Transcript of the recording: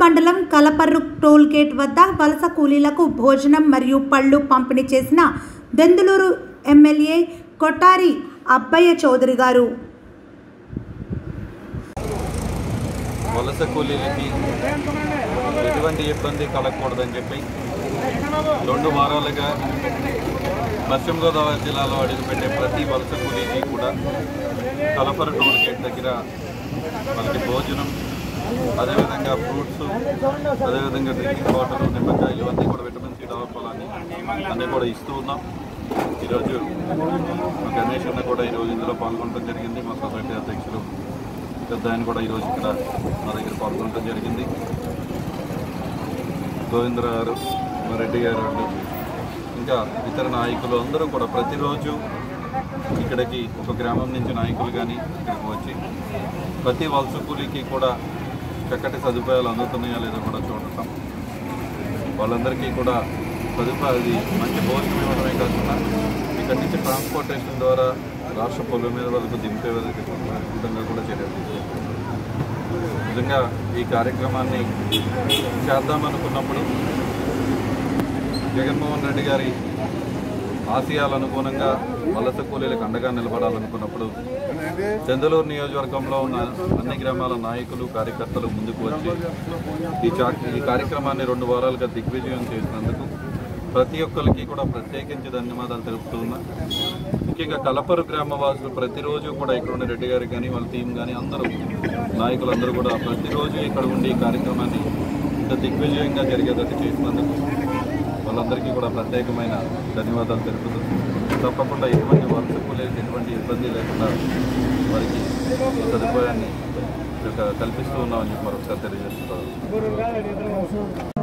మండలం Kalaparru toll gate వద్ద వలస కూలీలకు భోజనం మరియు పళ్ళు పంపిణీ చేసిన దెందులూరు ఎమ్మెల్యే కొట్టారి అబ్బయ్య చౌదరి గారు వలస కూలీలకి ఎటువంటి ఇబ్బంది కలగకూడదని చెప్పి రెండు వారాలుగా పశ్చిమ గోదావరి జిల్లాలో అడుగుపెట్టే ప్రతి వలస కూలీకి కూడా కలపర టోల్ గేట్ దగ్గర వాళ్ళకి భోజనం అదేవిధంగా ఫ్రూట్స్ అదేవిధంగా డ్రింకింగ్ వాటర్ నిమ్మకాయలు ఇవన్నీ కూడా విటమిన్ సి డెవలపాలని అన్నీ కూడా ఇస్తూ ఉన్నాం ఈరోజు మా గణేష్ అన్న కూడా ఈరోజు ఇందులో పాల్గొనడం జరిగింది మా సొసైటీ అధ్యక్షులు పెద్ద ఆయన కూడా ఈరోజు ఇక్కడ మా దగ్గర పాల్గొనడం జరిగింది గోవిందరావు గారు మా రెడ్డి గారు ఇంకా ఇతర నాయకులు అందరూ కూడా ప్రతిరోజు ఇక్కడికి ఒక గ్రామం నుంచి నాయకులు కానీ ఇక్కడికి వచ్చి ప్రతి వలస కూలీకి కూడా చక్కటి సదుపాయాలు అందుతున్నాయా లేదో కూడా చూడటం వాళ్ళందరికీ కూడా సదుపాయాలు మంచి భోజనం ఇవ్వడమే కాకుండా ఇక్కడి నుంచి ట్రాన్స్పోర్టేషన్ ద్వారా రాష్ట్ర పొలం మీద వాళ్ళకు దింపే విధంగా కూడా చర్యలు తీసుకుంటున్నాం. నిజంగా ఈ కార్యక్రమాన్ని చేద్దామనుకున్నప్పుడు జగన్మోహన్ రెడ్డి గారి ఆశయాలు అనుగుణంగా వలస కూలీలకు అండగా నిలబడాలనుకున్నప్పుడు చందలూరు నియోజకవర్గంలో ఉన్న అన్ని గ్రామాల నాయకులు కార్యకర్తలు ముందుకు వచ్చి ఈ చా- ఈ కార్యక్రమాన్ని రెండు వారాలుగా దిగ్విజయం చేసినందుకు ప్రతి ఒక్కరికి కూడా ప్రత్యేకించి ధన్యవాదాలు తెలుపుతూ ఉన్నా ముఖ్యంగా కలపరు గ్రామ వాసులు ప్రతిరోజు కూడా ఇక్కడ ఉన్న రెడ్డి గారు కానీ వాళ్ళ టీం కానీ అందరూ నాయకులందరూ కూడా ప్రతిరోజు ఇక్కడ ఉండి ఈ కార్యక్రమాన్ని ఇంత దిగ్విజయంగా జరిగేటట్టు చేసినందుకు వాళ్ళందరికీ కూడా ప్రత్యేకమైన ధన్యవాదాలు తెలుపుతూ తప్పకుండా ఎటువంటి వలస కూలీలకు ఎటువంటి ఇబ్బంది లేకుండా వారికి ఈ సదుపాయాన్ని కల్పిస్తూ ఉన్నామని చెప్పి మరొకసారి తెలియజేస్తున్నారు